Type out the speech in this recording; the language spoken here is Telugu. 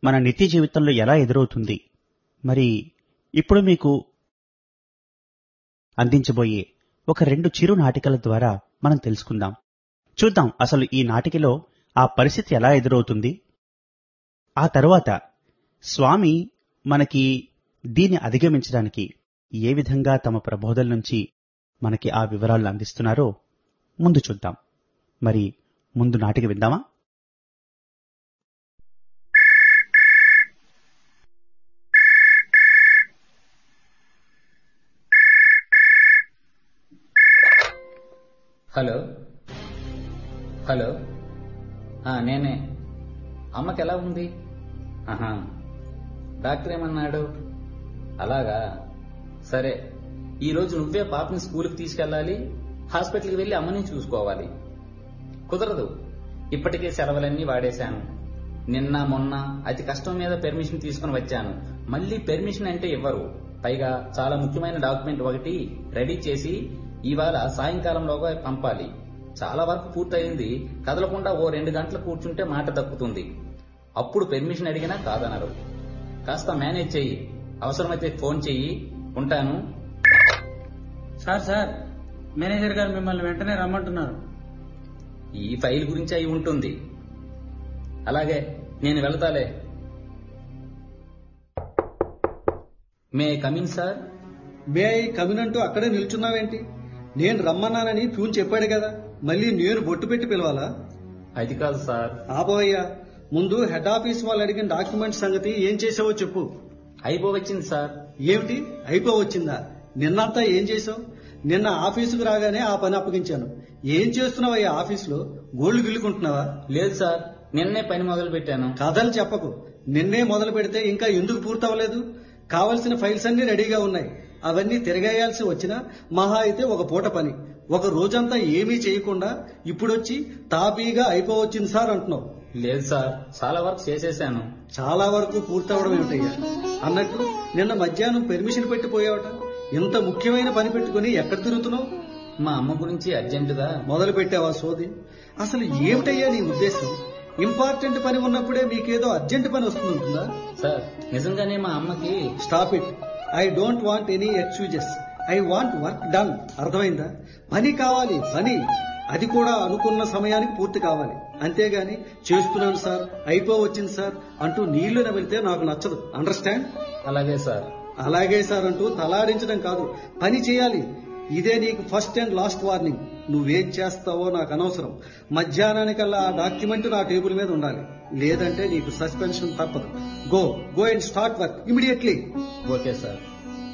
మన నిత్య జీవితంలో ఎలా ఎదురవుతుంది మరి ఇప్పుడు మీకు అందించబోయే ఒక రెండు చిరు నాటికల ద్వారా మనం తెలుసుకుందాం చూద్దాం అసలు ఈ నాటికలో ఆ పరిస్థితి ఎలా ఎదురవుతుంది ఆ తరువాత స్వామి మనకి దీన్ని అధిగమించడానికి ఏ విధంగా తమ ప్రబోధల నుంచి మనకి ఆ వివరాలను అందిస్తున్నారో ముందు చూద్దాం మరి ముందు నాటిక విందామా హలో హలో ఆ, నేనే అమ్మకి ఎలా ఉంది ఆహా డాక్టర్ ఏమన్నాడు అలాగా సరే ఈ రోజు నువ్వే పాపని స్కూల్కి తీసుకెళ్ళాలి హాస్పిటల్కి వెళ్ళి అమ్మని చూసుకోవాలి కుదరదు ఇప్పటికే సెలవులన్నీ వాడేశాను నిన్న మొన్న అతి కష్టం మీద పెర్మిషన్ తీసుకుని వచ్చాను మళ్ళీ పెర్మిషన్ అంటే ఇవ్వరు పైగా చాలా ముఖ్యమైన డాక్యుమెంట్ ఒకటి రెడీ చేసి ఇవాళ సాయంకాలంలోగా పంపాలి చాలా వరకు పూర్తయింది కదలకుండా ఓ రెండు గంటలు కూర్చుంటే మాట దక్కుతుంది అప్పుడు పెర్మిషన్ అడిగినా కాదనరు కాస్త మేనేజ్ చెయ్యి అవసరమైతే ఫోన్ చెయ్యి ఉంటాను సార్ సార్ మేనేజర్ గారు మిమ్మల్ని వెంటనే రమ్మంటున్నారు ఈ ఫైల్ గురించి అయి ఉంటుంది అలాగే నేను వెళ్తాలే may come in sir may I కమినంటూ అక్కడే నిల్చున్నావేంటి నేను రమ్మన్నానని ప్యూన్ చెప్పాడు కదా మళ్ళీ నేను బొట్టు పెట్టి పిలవాలా అది కాదు సార్ ఆపోయ్యా ముందు హెడ్ ఆఫీస్ వాళ్ళు అడిగిన డాక్యుమెంట్ సంగతి ఏం చేసావో చెప్పు అయిపోవచ్చింది సార్ ఏమిటి అయిపోవచ్చిందా నిన్నంతా ఏం చేసావు నిన్న ఆఫీసుకు రాగానే ఆ పని అప్పగించాను ఏం చేస్తున్నావయ్యా ఆఫీసులో గోళ్లు గిల్లుకుంటున్నావా లేదు సార్ నిన్నే పని మొదలు పెట్టాను కథలు చెప్పకు నిన్నే మొదలు పెడితే ఇంకా ఎందుకు పూర్తవలేదు కావలసిన ఫైల్స్ అన్ని రెడీగా ఉన్నాయి అవన్నీ తిరగేయాల్సి వచ్చినా మహా అయితే ఒక పూట పని ఒక రోజంతా ఏమీ చేయకుండా ఇప్పుడొచ్చి తాపీగా అయిపోవచ్చింది సార్ అంటున్నావు లేదు సార్ చాలా వర్క్ చేసేసాను చాలా వరకు పూర్తవడం ఏమిటయ్యా అన్నట్టు నిన్న మధ్యాహ్నం పెర్మిషన్ పెట్టిపోయావట ఇంత ముఖ్యమైన పని పెట్టుకుని ఎక్కడ తిరుగుతున్నావు మా అమ్మ గురించి అర్జెంటుగా మొదలు పెట్టావా సోది అసలు ఏమిటయ్యా నీ ఉద్దేశం ఇంపార్టెంట్ పని ఉన్నప్పుడే మీకేదో అర్జెంట్ పని వస్తుంటుందా సార్ నిజంగానే మా అమ్మకి stop it I don't want any excuses I want work done అర్థమైందా పని కావాలి పని అది కూడా అనుకున్న సమయానికి పూర్తి కావాలి అంతేగాని చేస్తున్నాను సార్ అయిపోవచ్చింది సార్ అంటూ నీళ్లు నమిలితే నాకు నచ్చదు అండర్స్టాండ్ అలాగే సార్ అలాగే సార్ అంటూ తలాడించడం కాదు పని చేయాలి ఇదే నీకు ఫస్ట్ అండ్ లాస్ట్ వార్నింగ్ నువ్వేం చేస్తావో నాకు అనవసరం మధ్యాహ్నానికల్లా ఆ డాక్యుమెంట్ నా టేబుల్ మీద ఉండాలి లేదంటే నీకు సస్పెన్షన్ తప్పదు go go and start work immediately okay sir